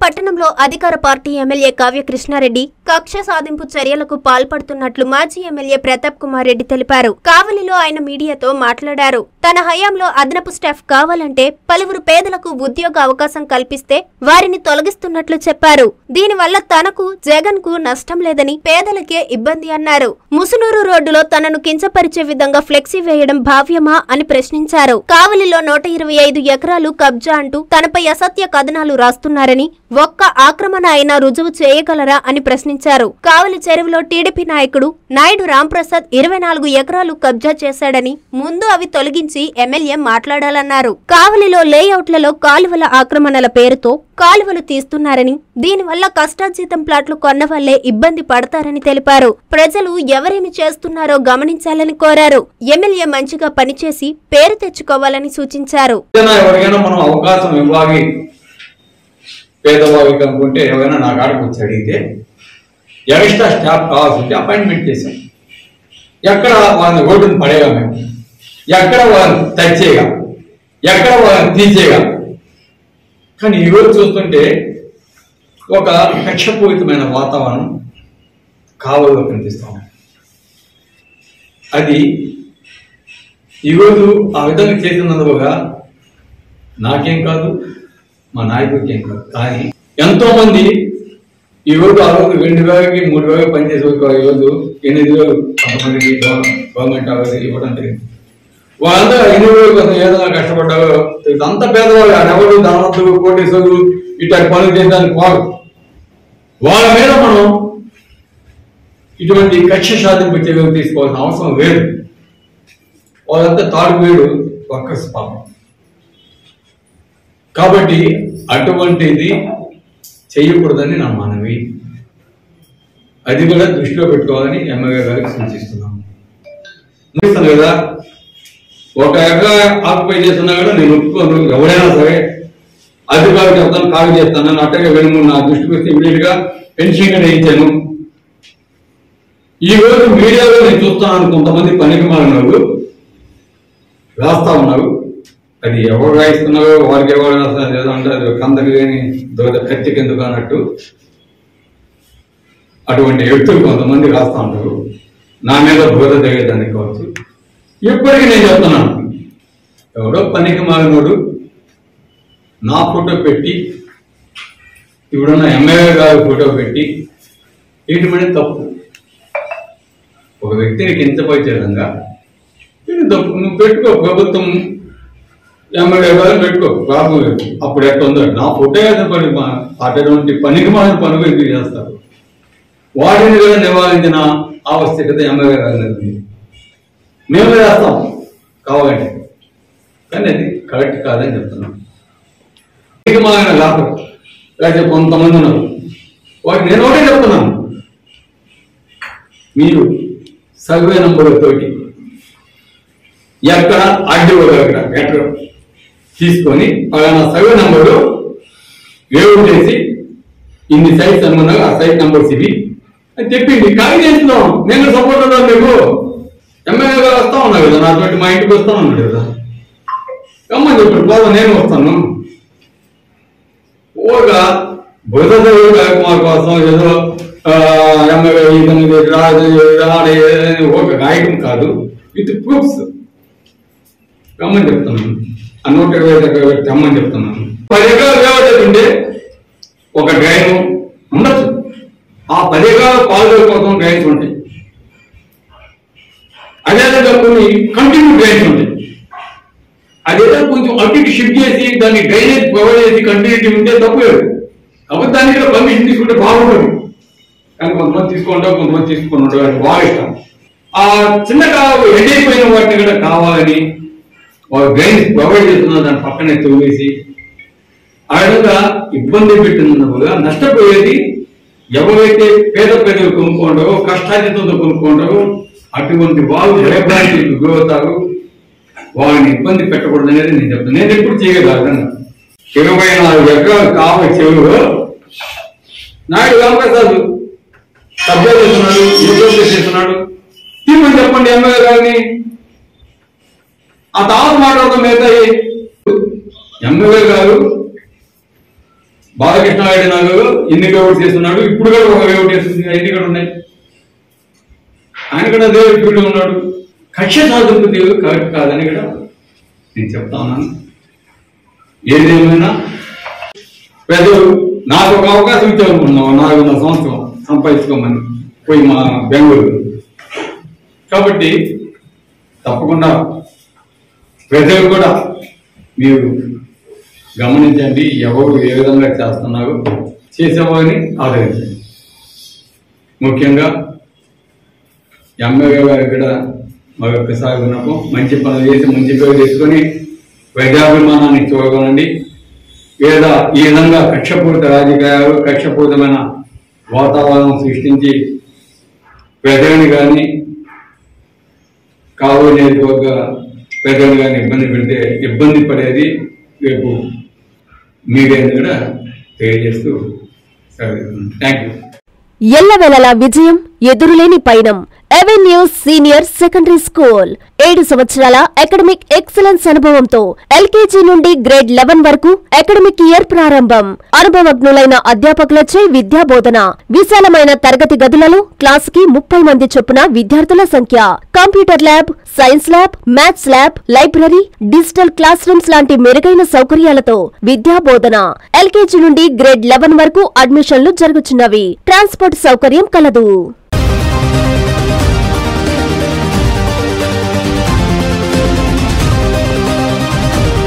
పట్టణంలో అధికార party MLA Kavya Krishna Reddy కక్ష సాధింపు చర్యలకు పాల్పడుతున్నట్లు మాజీ ఎమ్మెల్యే ప్రతాప్ కుమార్ రెడ్డి తెలిపారు కావలిలో ఆయన మీడియాతో మాట్లాడారు తన హయాంలో అదనపు స్టాఫ్ కావాలంటే పలువురు పేదలకు ఉద్యోగ అవకాశం కల్పిస్తే వారిని తొలగిస్తున్నట్లు చెప్పారు దీనివల్ల తనకు జగన్ కు నష్టం లేదని పేదలకే ఇబ్బంది అన్నారు ముసునూరు రోడ్డులో తనను కించపరిచే విధంగా ఫ్లెక్సీ వేయడం భావ్యమా అని ప్రశ్నించారు కావలిలో నూట ఇరవై ఐదు ఎకరాలు కబ్జా అంటూ తనపై అసత్య కథనాలు రాస్తున్నారని ఒక్క ఆక్రమణ అయినా రుజువు చేయగలరా అని ప్రశ్నించారు కావలి చెరువులో టీడీపీ నాయకుడు నాయుడు రాంప్రసాద్ ఇరవై నాలుగు ఎకరాలు కబ్జా చేశాడని ముందు అవి తొలగించి ఎమ్మెల్యే మాట్లాడాలన్నారు కావలిలో లేఅవుట్లలో కాలువల ఆక్రమణల పేరుతో కాలువలు తీస్తున్నారని దీనివల్ల కష్టార్జితం ప్లాట్లు కొన్న వల్లే ఇబ్బంది పడతారని తెలిపారు ప్రజలు ఎవరేమి చేస్తున్నారో గమనించాలని కోరారు ఎమ్మెల్యే మంచిగా పనిచేసి పేరు తెచ్చుకోవాలని సూచించారు ఏదైనా ఎవరికైనా మనం అవకాశం ఇవ్వాలి పేదవాళ్ళకి అనుకుంటే ఎవరైనా నా కాడికి వచ్చి అడిగితే ఎక్స్ట్రా స్టాఫ్ కావాల్సి ఉంటే అపాయింట్మెంట్ చేశాం ఎక్కడ వాళ్ళని రోడ్డును పడేగా మేము ఎక్కడ వాళ్ళని తెచ్చేగా ఎక్కడ వాళ్ళని తీసేగా కానీ ఈరోజు చూస్తుంటే ఒక కక్షపూరితమైన వాతావరణం కావల్లో కనిపిస్తాం అది ఈరోజు ఆ విధంగా చేసినందువగా నాకేం కాదు మా నాయకుడికి ఏం కాదు కానీ ఎంతో మంది ఈ రోజు ఆ రోజు రెండు వేలకి మూడు వేలకి పనిచేసే వాళ్ళకి ఈ రోజు ఎనిమిది వేలు కొంతమందికి గవర్నమెంట్ అవన్నీ ఇవ్వడం జరిగింది వాళ్ళంతా ఎన్ని వేలు కోసం ఏదైనా కష్టపడ్డారో అంత పేదవాళ్ళు ఎవరు ధనవంతులు కోటేశ్వరులు ఇట్లాంటి పనులు చేయడానికి వాడు వాళ్ళ మీద మనం ఇటువంటి కక్ష సాధింపు చర్యలు తీసుకోవాల్సిన అవసరం లేదు వాళ్ళంతా తాడు వేడు వర్కర్స్ పాపం కాబట్టి అటువంటిది చేయకూడదని నా మనవి అది కూడా దృష్టిలో పెట్టుకోవాలని ఎమ్మెల్యే గారికి సూచిస్తున్నాము ముగిస్తాను కదా ఒక ఎకరా ఆక్యుపై చేస్తున్నా కూడా నేను ఒప్పుకోను ఎవరైనా సరే అధికారులు చెప్తాను కాల్ చేస్తాను అట్టగా రెండు మూడు నా దృష్టికి వస్తే ఇమీడియట్ గా పెన్షన్ కూడా ఇచ్చాను ఈ రోజు మీడియాలో నేను చూస్తున్నాను కొంతమంది పనికి మారినారు రాస్తా ఉన్నారు అది ఎవరు రాయిస్తున్నారో వారికి ఎవరు రాస్తున్నారు ఏదో అంటే అది కందకి లేని దోద కత్తికి ఎందుకు అన్నట్టు అటువంటి వ్యక్తులు కొంతమంది రాస్తా ఉంటారు నా మీద బోధ తెలియదానికి కావచ్చు ఇప్పటికీ నేను చెప్తున్నాను ఎవడో పనికి మారినోడు నా ఫోటో పెట్టి ఇప్పుడున్న ఎమ్మెల్యే గారి ఫోటో పెట్టి ఇటువంటి తప్పు ఒక వ్యక్తిని కించపరిచే విధంగా ఇది తప్పు నువ్వు పెట్టుకో ప్రభుత్వం ఎమ్మెల్యే గారు పెట్టుకో ప్రాబ్లం లేదు అప్పుడు ఎట్లా ఉందో నా ఫోటో ఏదో పని మా- అటువంటి పనికి మాలిన పనులు ఎందుకు చేస్తారు వాటిని కూడా నివారించిన ఆవశ్యకత ఎమ్మెల్యే గారి మీద ఉంది మేము చేస్తాం కావాలంటే కానీ అది కరెక్ట్ కాదని చెప్తున్నాం పనికి మాలిన కాదు లేకపోతే కొంతమంది ఉన్నారు వాటి నేను ఒకటే చెప్తున్నాను మీరు సర్వే నంబర్ తోటి ఎక్కడ ఆర్డీఓ దగ్గర ఎక్కడ తీసుకొని పలానా సర్వే నంబరు వేవ్ చేసి ఇన్ని సైట్స్ అనుకున్నాగా ఆ సైట్ నంబర్స్ ఇవి అని చెప్పింది ఖాళీ చేస్తున్నాం నేను సపోర్ట్ ఉన్నాను మీకు ఎమ్మెల్యే గారు వస్తా ఉన్నారు కదా నాతోటి మా ఇంటికి వస్తా ఉన్నాడు కదా రమ్మని చెప్పాడు బాబు నేను వస్తాను ఒక బుధదేవి కుమార్ కోసం ఏదో ఆ, ఎమ్మెల్యే ఇతను రాజు రాడే ఒక గాయకం కాదు విత్ ప్రూఫ్స్ రమ్మని చెప్తున్నాను ఆ నూట ఇరవై ఐదు ఎకరాలు పెట్టి రమ్మని చెప్తున్నాను పది ఎకరాలు కావచ్చుంటే ఒక డ్రైన్ ఉండొచ్చు ఆ పది ఎకరాల పాలు కోసం డ్రైన్స్ ఉంటాయి అదేవిధంగా కొన్ని కంటిన్యూ డ్రైన్స్ ఉంటాయి అదేదో కొంచెం అటు ఇటు షిఫ్ట్ చేసి దాన్ని డ్రైనేజ్ ప్రొవైడ్ చేసి కంటిన్యూటీ ఉంటే తప్పు లేదు కాబట్టి దానికి కూడా పర్మిషన్ తీసుకుంటే బాగుంటుంది కానీ కొంతమంది తీసుకుంటారు కొంతమంది తీసుకుంటారు అది బాగా ఇష్టం ఆ చిన్న కావు ఎండైపోయిన వాటిని కూడా కావాలని వాళ్ళు డ్రైన్స్ ప్రొవైడ్ చేస్తున్న దాని పక్కనే తవ్వేసి ఆ విధంగా ఇబ్బంది పెట్టినందువల్ల నష్టపోయేది ఎవరైతే పేద ప్రజలు కొనుక్కుంటారో కష్టార్జితంతో కొనుక్కుంటారో అటువంటి వాళ్ళు భయభ్రాంతికి గురవుతారు వాళ్ళని ఇబ్బంది పెట్టకూడదు అనేది నేను చెప్తాను నేను ఎప్పుడు చేయగలను ఇరవై నాలుగు ఎకరాలు కావ చెవులు నాయుడు రామప్రసాద్ కబ్జా చేస్తున్నాడు యుద్ధం చేస్తున్నాడు తీర్మని చెప్పండి ఎమ్మెల్యే గారిని ఆ తాను మాట్లాడడం మిగతా ఎమ్మెల్యే గారు బాలకృష్ణ గారి నాకు ఎన్ని వేవుడు చేస్తున్నాడు ఇప్పుడు కూడా ఒక వేవుడు చేస్తుంది ఎన్ని కూడా ఉన్నాయి ఆయన కూడా అదే ఫీల్డ్ ఉన్నాడు కక్ష సాధింపు దేవుడు కరెక్ట్ కాదని కూడా నేను చెప్తా ఉన్నాను ఏదేమైనా పెద్దలు నాకు ఒక అవకాశం ఇచ్చామనుకున్నాం నాలుగున్నర సంవత్సరం సంపాదించుకోమని పోయి మా బెంగళూరు కాబట్టి తప్పకుండా ప్రజలు కూడా మీరు గమనించండి ఎవరు ఏ విధంగా చేస్తున్నారు చేసేవారిని ఆదరించండి ముఖ్యంగా ఎమ్మెల్యే గారికి కూడా మరొకసారి విన్నపం మంచి పనులు చేసి మంచి పేరు తెచ్చుకొని ప్రజాభిమానాన్ని చూడగలండి లేదా ఈ విధంగా కక్షపూరిత రాజకీయాలు కక్షపూరితమైన వాతావరణం సృష్టించి ప్రజల్ని కానీ కావలి నియోజకవర్గ ప్రజలు కానీ ఇబ్బంది పెడితే ఇబ్బంది పడేది రేపు మీడియాని కూడా తెలియజేస్తూ సరే థ్యాంక్ యూ ఎల్లవెలలా విజయం ఎదురులేని పయనం ఎవెన్యూ సీనియర్ సెకండరీ స్కూల్ ఏడు సంవత్సరాల అకాడమిక్ ఎక్సలెన్స్ అనుభవంతో ఎల్కేజీ నుండి గ్రేడ్ లెవెన్ వరకు అకాడమిక్ ఇయర్ ప్రారంభం అనుభవజ్ఞులైన అధ్యాపకులచే విద్యా బోధన విశాలమైన తరగతి గదులలో క్లాస్ కి ముప్పై మంది చొప్పున విద్యార్థుల సంఖ్య computer lab science lab maths lab library digital classrooms లాంటి మెరుగైన సౌకర్యాలతో విద్యా బోధన ఎల్కేజీ నుండి గ్రేడ్ లెవెన్ వరకు అడ్మిషన్లు జరుగుతున్నవి ట్రాన్స్పోర్ట్ సౌకర్యం కలదు